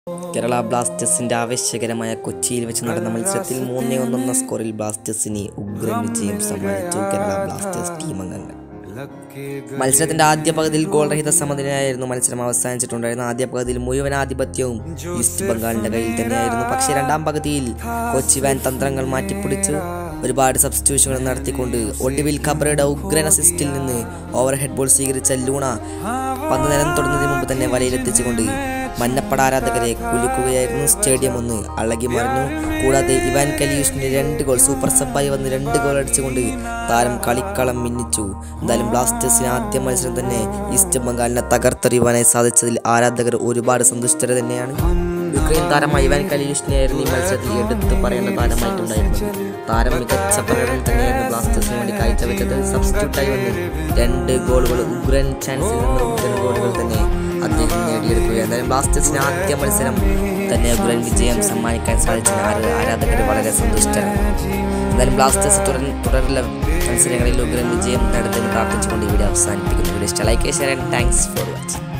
കേരള ബ്ലാസ്റ്റേഴ്സിന്റെ ആവേശകരമായ കൊച്ചിയിൽ വെച്ച് നടന്ന മത്സരത്തിൽ മൂന്നേ ഒന്നെന്ന സ്കോറിൽ ബ്ലാസ്റ്റേഴ്സിന് ഉഗ്രൻ വിജയം സമ്മാനിച്ചു കേരള ബ്ലാസ്റ്റേഴ്സ് ടീം അംഗങ്ങൾ മത്സരത്തിന്റെ ആദ്യ പകുതിയിൽ ഗോൾ രഹിത സമനിലയായിരുന്നു മത്സരം അവസാനിച്ചിട്ടുണ്ടായിരുന്ന ആദ്യ പകുതിയിൽ മുഴുവൻ ആധിപത്യവും ഈസ്റ്റ് ബംഗാളിന്റെ കയ്യിൽ തന്നെയായിരുന്നു പക്ഷേ രണ്ടാം പകുതിയിൽ കൊച്ചി വാൻ തന്ത്രങ്ങൾ മാറ്റിപ്പിടിച്ചു ഒരുപാട് സബ്സ്റ്റിറ്റ്യൂഷനുകൾ നടത്തിക്കൊണ്ട് ഒടുവിൽ ഖബറയുടെ ഉഗ്രൻ അസിസ്റ്റിൽ നിന്ന് ഓവർ ഹെഡ് ബോൾ സ്വീകരിച്ച ലൂണ പന്ത് നിലം തൊടുന്നതിന് മുമ്പ് തന്നെ വലയിലെത്തിച്ചുകൊണ്ട് മന്നപ്പട ആരാധകരെ കുലുക്കുകയായിരുന്നു സ്റ്റേഡിയം ഒന്ന് അളകി മറിഞ്ഞു കൂടാതെ ഇവാൻ കലിയൂഷിന് രണ്ട് ഗോൾ സൂപ്പർ സബായി വന്ന് രണ്ട് ഗോൾ അടിച്ചുകൊണ്ട് താരം കളിക്കളം മിന്നിച്ചു എന്തായാലും ബ്ലാസ്റ്റേഴ്സിന് ആദ്യ മത്സരം തന്നെ ഈസ്റ്റ് ബംഗാളിനെ തകർത്തെറിയുവാനായി സാധിച്ചതിൽ ആരാധകർ ഒരുപാട് സന്തുഷ്ടര തന്നെയാണ് യുക്രൈൻ താരമായ ഇവാൻ കലിയൂഷിനെയായിരുന്നു ഈ മത്സരത്തിൽ എടുത്തു പറയേണ്ട താരമായിട്ടുണ്ടായിരുന്നത് താരം മികച്ച പ്രകടനം തന്നെയായിരുന്നു ബ്ലാസ്റ്റേഴ്സിന് വേണ്ടി കാഴ്ചവെച്ചത് സബ്സ്റ്റിറ്റ്യൂട്ടായി വന്ന് രണ്ട് ഗോളുകൾ ഉഗ്രൻ ചാൻസിൽ നിന്ന് ഉഗ്രൻ ഗോളുകൾ തന്നെ അദ്ദേഹം നേടിയെടുക്കുക എന്തായാലും ബ്ലാസ്റ്റേഴ്സിന് ആദ്യ മത്സരം തന്നെ ഉഗ്രൻ വിജയം സമ്മാനിക്കാൻ സാധിച്ച ആരാധകർ വളരെ സന്തുഷ്ടരാണ് എന്തായാലും ബ്ലാസ്റ്റേഴ്സ് തുടർ തുടരുള്ള മത്സരങ്ങളിൽ ഉഗ്രൻ വിജയം നേടുന്നതിന് പ്രാർത്ഥിച്ചുകൊണ്ട് ഇവിടെ അവസാനിപ്പിക്കുന്നു വീഡിയോ ഇഷ്ടം like share and thanks for watching